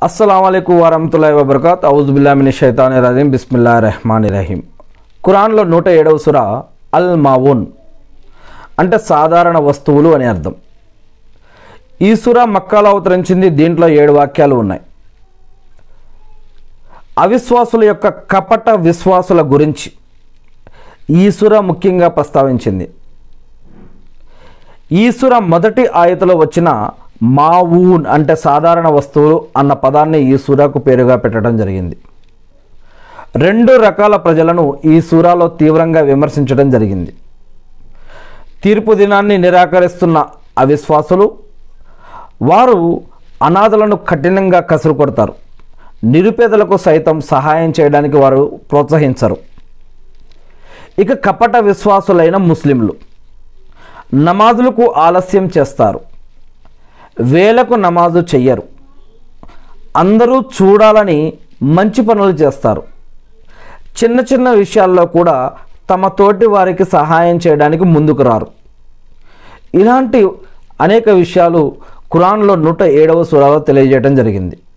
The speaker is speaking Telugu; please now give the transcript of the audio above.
అస్సలం అయికు వరహతుల్లా వబర్కాత్ ఔజుబుల్లామిని షైతాని రజీం బిస్మిల్లా రెహమాన్ రహీం ఖురాన్లో నూట ఏడవ సుర అల్ మావున్ అంటే సాధారణ వస్తువులు అని అర్థం ఈ సుర మక్కాలో అవతరించింది దీంట్లో ఏడు వాక్యాలు ఉన్నాయి అవిశ్వాసుల యొక్క కపట విశ్వాసుల గురించి ఈ సుర ముఖ్యంగా ప్రస్తావించింది ఈ సుర మొదటి ఆయతలో వచ్చిన మావూన్ అంటే సాధారణ వస్తువులు అన్న పదాన్ని ఈ సూరాకు పేరుగా పెట్టడం జరిగింది రెండు రకాల ప్రజలను ఈ సూరాలో తీవ్రంగా విమర్శించడం జరిగింది తీర్పు దినాన్ని నిరాకరిస్తున్న అవిశ్వాసులు వారు అనాథలను కఠినంగా కసురు కొడతారు నిరుపేదలకు సైతం సహాయం చేయడానికి వారు ప్రోత్సహించరు ఇక కపట విశ్వాసులైన ముస్లింలు నమాజులకు ఆలస్యం చేస్తారు వేలకు నమాజు చెయ్యరు అందరూ చూడాలని మంచి పనులు చేస్తారు చిన్న చిన్న విషయాల్లో కూడా తమ తోటి వారికి సహాయం చేయడానికి ముందుకు రారు ఇలాంటి అనేక విషయాలు ఖురాన్లో నూట ఏడవ సురాలో తెలియజేయడం జరిగింది